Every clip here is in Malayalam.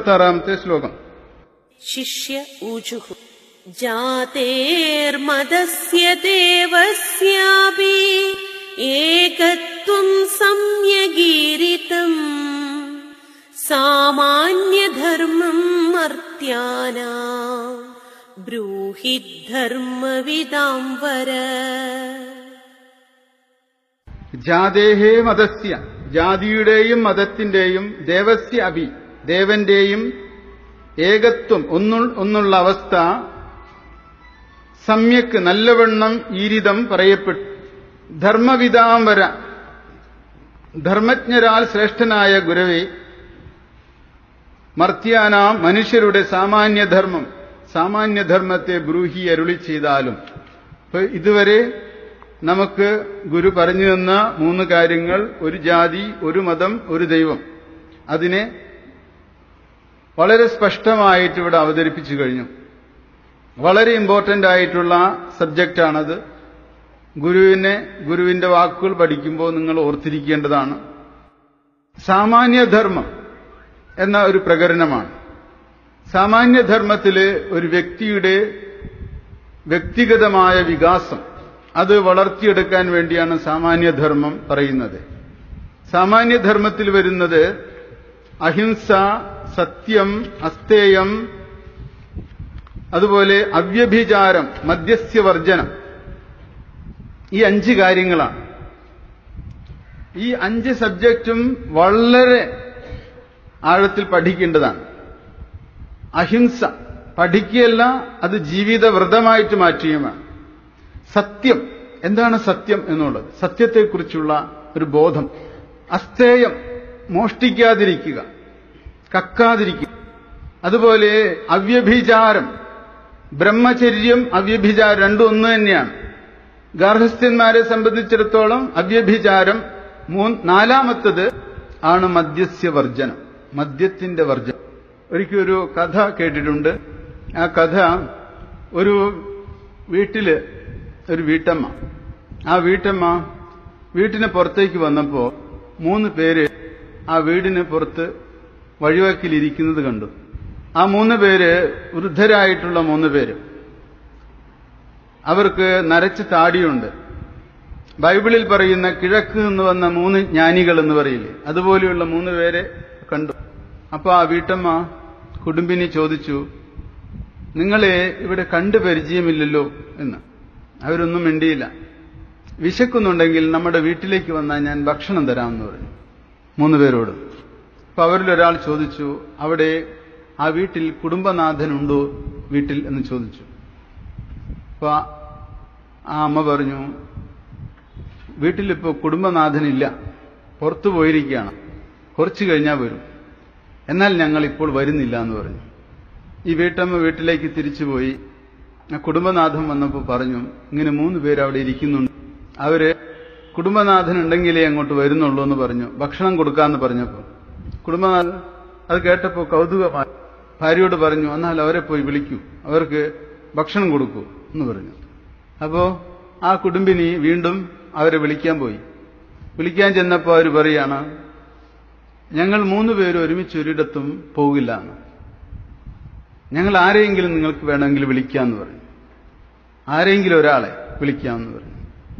പത്താറാമത്തെ ശ്ലോകം शिष्य ऊचुः जातेर्मदस्य देवस्यापि एकत्वम् सम्यगीरितम् सामान्यधर्मम् मर्त्यानाम् ब्रूहि धर्मविदाम् वर ജാതേഹേ മതസ്യ ജാതിയുടെയും മതത്തിന്റെയും ദേവസ്യ അഭി ദേവന്റെയും ഏകത്വം ഒന്നു ഒന്നുള്ള അവസ്ഥ സമ്യക്ക് നല്ലവണ്ണം ഈരിതം പറയപ്പെട്ടു ധർമ്മവിതാംബര ധർമ്മജ്ഞരാൽ ശ്രേഷ്ഠനായ ഗുരവെ മർത്യാനാം മനുഷ്യരുടെ സാമാന്യധർമ്മം സാമാന്യധർമ്മത്തെ ബ്രൂഹി അരുളി ചെയ്താലും ഇപ്പൊ ഇതുവരെ നമുക്ക് ഗുരു പറഞ്ഞു തന്ന മൂന്ന് കാര്യങ്ങൾ ഒരു ജാതി ഒരു മതം ഒരു ദൈവം അതിനെ വളരെ സ്പഷ്ടമായിട്ട് ഇവിടെ അവതരിപ്പിച്ചു കഴിഞ്ഞു വളരെ ഇമ്പോർട്ടന്റ് ആയിട്ടുള്ള സബ്ജക്റ്റാണത് ഗുരുവിനെ ഗുരുവിന്റെ വാക്കുകൾ പഠിക്കുമ്പോൾ നിങ്ങൾ ഓർത്തിരിക്കേണ്ടതാണ് സാമാന്യധർമ്മം എന്ന ഒരു പ്രകരണമാണ് സാമാന്യധർമ്മത്തില് ഒരു വ്യക്തിയുടെ വ്യക്തിഗതമായ വികാസം അത് വളർത്തിയെടുക്കാൻ വേണ്ടിയാണ് സാമാന്യധർമ്മം പറയുന്നത് സാമാന്യധർമ്മത്തിൽ വരുന്നത് അഹിംസ സത്യം അസ്തേയം അതുപോലെ അവ്യഭിചാരം മദ്യസ്യവർജനം ഈ അഞ്ച് കാര്യങ്ങളാണ് ഈ അഞ്ച് സബ്ജക്റ്റും വളരെ ആഴത്തിൽ പഠിക്കേണ്ടതാണ് അഹിംസ പഠിക്കുകയല്ല അത് ജീവിത വ്രതമായിട്ട് മാറ്റുകയുമാണ് സത്യം എന്താണ് സത്യം എന്നുള്ളത് സത്യത്തെക്കുറിച്ചുള്ള ഒരു ബോധം അസ്ഥേയം മോഷ്ടിക്കാതിരിക്കുക കക്കാതിരിക്കുക അതുപോലെ അവ്യഭിചാരം ബ്രഹ്മചര്യം അവ്യഭിചാരം രണ്ടും ഒന്ന് തന്നെയാണ് ഗാർഹസ്ഥ്യന്മാരെ സംബന്ധിച്ചിടത്തോളം അവ്യഭിചാരം മൂന്ന് നാലാമത്തത് ആണ് മദ്യസ്യ വർജനം മദ്യത്തിന്റെ വർജനം ഒരിക്കൽ ഒരു കഥ കേട്ടിട്ടുണ്ട് ആ കഥ ഒരു വീട്ടില് ഒരു വീട്ടമ്മ ആ വീട്ടമ്മ വീട്ടിന് പുറത്തേക്ക് വന്നപ്പോ മൂന്ന് പേര് ആ വീടിന് പുറത്ത് വഴിവക്കിലിരിക്കുന്നത് കണ്ടു ആ മൂന്ന് പേര് വൃദ്ധരായിട്ടുള്ള മൂന്ന് പേര് അവർക്ക് നരച്ച താടിയുണ്ട് ബൈബിളിൽ പറയുന്ന കിഴക്ക് നിന്ന് വന്ന മൂന്ന് ജ്ഞാനികൾ എന്ന് പറയില്ലേ അതുപോലെയുള്ള മൂന്ന് പേരെ കണ്ടു അപ്പൊ ആ വീട്ടമ്മ കുടുംബിനി ചോദിച്ചു നിങ്ങളെ ഇവിടെ കണ്ടു പരിചയമില്ലല്ലോ എന്ന് അവരൊന്നും മിണ്ടിയില്ല വിശക്കുന്നുണ്ടെങ്കിൽ നമ്മുടെ വീട്ടിലേക്ക് വന്നാൽ ഞാൻ ഭക്ഷണം തരാമെന്ന് പറഞ്ഞു മൂന്ന് പേരോട് അപ്പൊ അവരിൽ ഒരാൾ ചോദിച്ചു അവിടെ ആ വീട്ടിൽ കുടുംബനാഥനുണ്ടോ വീട്ടിൽ എന്ന് ചോദിച്ചു അപ്പൊ ആ അമ്മ പറഞ്ഞു വീട്ടിലിപ്പോ കുടുംബനാഥനില്ല പുറത്തു പോയിരിക്കുകയാണ് കുറച്ചു കഴിഞ്ഞാൽ വരും എന്നാൽ ഞങ്ങൾ ഇപ്പോൾ വരുന്നില്ല എന്ന് പറഞ്ഞു ഈ വീട്ടമ്മ വീട്ടിലേക്ക് തിരിച്ചുപോയി ആ കുടുംബനാഥൻ വന്നപ്പോൾ പറഞ്ഞു ഇങ്ങനെ മൂന്ന് പേര് അവിടെ ഇരിക്കുന്നുണ്ട് അവര് കുടുംബനാഥൻ ഉണ്ടെങ്കിലേ അങ്ങോട്ട് വരുന്നുള്ളൂ എന്ന് പറഞ്ഞു ഭക്ഷണം കൊടുക്കാന്ന് പറഞ്ഞപ്പോൾ കുടുംബനാഥൻ അത് കേട്ടപ്പോൾ കൗതുകമായി ഭാര്യയോട് പറഞ്ഞു എന്നാൽ അവരെ പോയി വിളിക്കൂ അവർക്ക് ഭക്ഷണം കൊടുക്കൂ എന്ന് പറഞ്ഞു അപ്പോ ആ കുടുംബിനി വീണ്ടും അവരെ വിളിക്കാൻ പോയി വിളിക്കാൻ ചെന്നപ്പോൾ അവർ പറയാണ് ഞങ്ങൾ മൂന്ന് പേരും ഒരുമിച്ച് ഒരിടത്തും പോകില്ല എന്ന് ഞങ്ങൾ ആരെയെങ്കിലും നിങ്ങൾക്ക് വേണമെങ്കിൽ വിളിക്കാമെന്ന് പറഞ്ഞു ആരെങ്കിലും ഒരാളെ വിളിക്കാമെന്ന് പറഞ്ഞു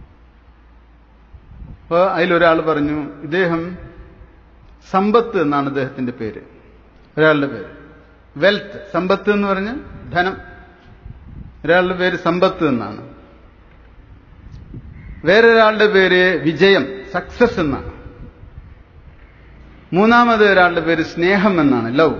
അപ്പൊ അതിലൊരാൾ പറഞ്ഞു ഇദ്ദേഹം സമ്പത്ത് എന്നാണ് അദ്ദേഹത്തിന്റെ പേര് ഒരാളുടെ പേര് വെൽത്ത് സമ്പത്ത് എന്ന് പറഞ്ഞ് ധനം ഒരാളുടെ പേര് സമ്പത്ത് എന്നാണ് വേറൊരാളുടെ പേര് വിജയം സക്സസ് എന്നാണ് മൂന്നാമത് ഒരാളുടെ പേര് സ്നേഹം എന്നാണ് ലവ്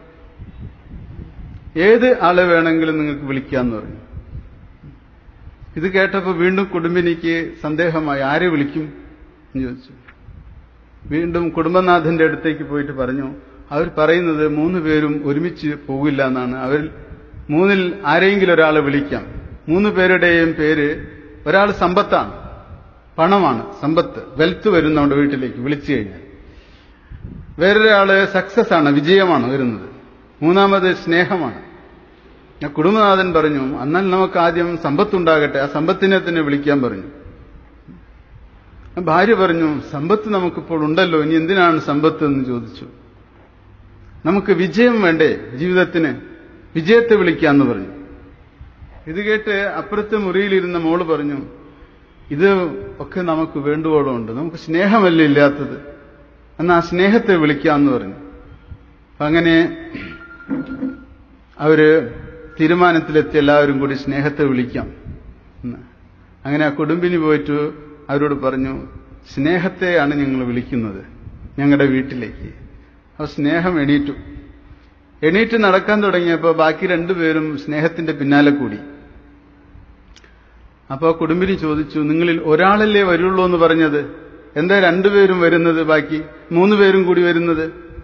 ഏത് ആളെ വേണമെങ്കിലും നിങ്ങൾക്ക് വിളിക്കാമെന്ന് പറഞ്ഞു ഇത് കേട്ടപ്പോൾ വീണ്ടും കുടുംബിനിക്ക് സന്ദേഹമായി ആരെ വിളിക്കും എന്ന് ചോദിച്ചു വീണ്ടും കുടുംബനാഥന്റെ അടുത്തേക്ക് പോയിട്ട് പറഞ്ഞു അവർ പറയുന്നത് മൂന്ന് പേരും ഒരുമിച്ച് പോകില്ല എന്നാണ് അവർ മൂന്നിൽ ആരെങ്കിലും ഒരാളെ വിളിക്കാം മൂന്ന് പേരുടെയും പേര് ഒരാൾ സമ്പത്താണ് പണമാണ് സമ്പത്ത് വെൽത്ത് വരും നമ്മുടെ വീട്ടിലേക്ക് വിളിച്ചു കഴിഞ്ഞാൽ വേറൊരാള് സക്സസ് ആണ് വിജയമാണ് വരുന്നത് മൂന്നാമത് സ്നേഹമാണ് ഞാൻ കുടുംബനാഥൻ പറഞ്ഞു എന്നാൽ നമുക്ക് ആദ്യം സമ്പത്തുണ്ടാകട്ടെ ആ സമ്പത്തിനെ തന്നെ വിളിക്കാൻ പറഞ്ഞു ഭാര്യ പറഞ്ഞു സമ്പത്ത് നമുക്കിപ്പോൾ ഉണ്ടല്ലോ ഇനി എന്തിനാണ് സമ്പത്ത് എന്ന് ചോദിച്ചു നമുക്ക് വിജയം വേണ്ടേ ജീവിതത്തിന് വിജയത്തെ വിളിക്കാന്ന് പറഞ്ഞു ഇത് കേട്ട് അപ്പുറത്തെ മുറിയിലിരുന്ന മോള് പറഞ്ഞു ഇത് ഒക്കെ നമുക്ക് വേണ്ടുവോളം ഉണ്ട് നമുക്ക് സ്നേഹമല്ലേ ഇല്ലാത്തത് എന്നാ ആ സ്നേഹത്തെ വിളിക്കാമെന്ന് പറഞ്ഞു അപ്പൊ അങ്ങനെ അവര് തീരുമാനത്തിലെത്തി എല്ലാവരും കൂടി സ്നേഹത്തെ വിളിക്കാം എന്ന്. അങ്ങനെ ആ കുടുംബിനി പോയിട്ട് അവരോട് പറഞ്ഞു സ്നേഹത്തെയാണ് ഞങ്ങൾ വിളിക്കുന്നത് ഞങ്ങളുടെ വീട്ടിലേക്ക് അപ്പൊ സ്നേഹം എണീറ്റു എണീറ്റ് നടക്കാൻ തുടങ്ങിയപ്പോൾ ബാക്കി രണ്ടുപേരും സ്നേഹത്തിന്റെ പിന്നാലെ കൂടി അപ്പൊ ആ കുടുംബിനി ചോദിച്ചു നിങ്ങളിൽ ഒരാളല്ലേ വരുള്ളൂ എന്ന് പറഞ്ഞത് എന്താ രണ്ടുപേരും വരുന്നത് ബാക്കി മൂന്ന് പേരും കൂടി വരുന്നത്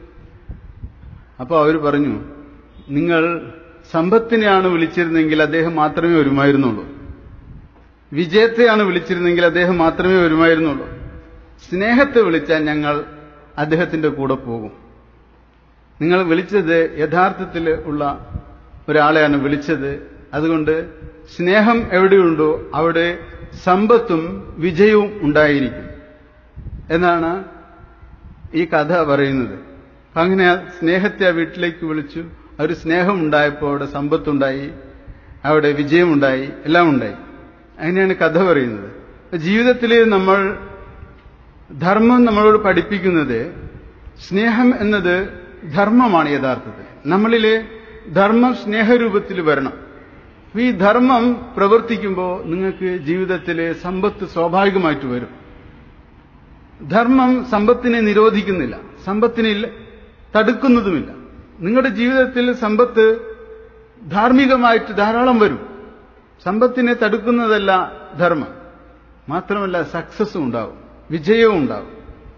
അപ്പൊ അവർ പറഞ്ഞു നിങ്ങൾ സമ്പത്തിനെയാണ് വിളിച്ചിരുന്നെങ്കിൽ അദ്ദേഹം മാത്രമേ വരുമായിരുന്നുള്ളൂ വിജയത്തെയാണ് വിളിച്ചിരുന്നെങ്കിൽ അദ്ദേഹം മാത്രമേ വരുമായിരുന്നുള്ളൂ സ്നേഹത്തെ വിളിച്ചാൽ ഞങ്ങൾ അദ്ദേഹത്തിന്റെ കൂടെ പോകും നിങ്ങൾ വിളിച്ചത് യഥാർത്ഥത്തിൽ ഉള്ള ഒരാളെയാണ് വിളിച്ചത് അതുകൊണ്ട് സ്നേഹം എവിടെയുണ്ടോ അവിടെ സമ്പത്തും വിജയവും ഉണ്ടായിരിക്കും എന്നാണ് ഈ കഥ പറയുന്നത് അപ്പൊ അങ്ങനെ ആ സ്നേഹത്തെ ആ വീട്ടിലേക്ക് വിളിച്ചു ഒരു സ്നേഹം ഉണ്ടായപ്പോൾ അവിടെ സമ്പത്തുണ്ടായി അവിടെ വിജയമുണ്ടായി എല്ലാം ഉണ്ടായി അങ്ങനെയാണ് കഥ പറയുന്നത് അപ്പൊ ജീവിതത്തിൽ നമ്മൾ ധർമ്മം നമ്മളോട് പഠിപ്പിക്കുന്നത് സ്നേഹം എന്നത് ധർമ്മമാണ് യഥാർത്ഥത്തിൽ നമ്മളിലെ ധർമ്മം സ്നേഹരൂപത്തിൽ വരണം അപ്പൊ ഈ ധർമ്മം പ്രവർത്തിക്കുമ്പോൾ നിങ്ങൾക്ക് ജീവിതത്തിലെ സമ്പത്ത് സ്വാഭാവികമായിട്ട് വരും ധർമ്മം സമ്പത്തിനെ നിരോധിക്കുന്നില്ല സമ്പത്തിനെ ഇല്ല- തടുക്കുന്നതുമില്ല നിങ്ങളുടെ ജീവിതത്തിൽ സമ്പത്ത് ധാർമ്മികമായിട്ട് ധാരാളം വരും സമ്പത്തിനെ തടുക്കുന്നതല്ല ധർമ്മം മാത്രമല്ല സക്സസും ഉണ്ടാവും വിജയവും ഉണ്ടാവും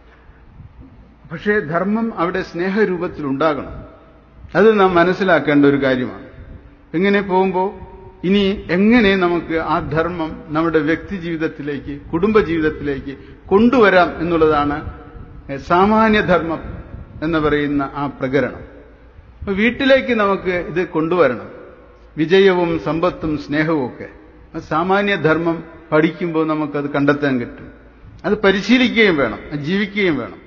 പക്ഷേ ധർമ്മം അവിടെ സ്നേഹരൂപത്തിൽ ഉണ്ടാകണം അത് നാം മനസ്സിലാക്കേണ്ട ഒരു കാര്യമാണ് ഇങ്ങനെ പോകുമ്പോൾ ഇനി എങ്ങനെ നമുക്ക് ആ ധർമ്മം നമ്മുടെ വ്യക്തി ജീവിതത്തിലേക്ക് കുടുംബ ജീവിതത്തിലേക്ക് കൊണ്ടുവരാം എന്നുള്ളതാണ് സാമാന്യ ധർമ്മം എന്ന് പറയുന്ന ആ പ്രകരണം അപ്പൊ വീട്ടിലേക്ക് നമുക്ക് ഇത് കൊണ്ടുവരണം വിജയവും സമ്പത്തും സ്നേഹവും ഒക്കെ ആ സാമാന്യ ധർമ്മം പഠിക്കുമ്പോൾ നമുക്കത് കണ്ടെത്താൻ കിട്ടും അത് പരിശീലിക്കുകയും വേണം അത് ജീവിക്കുകയും വേണം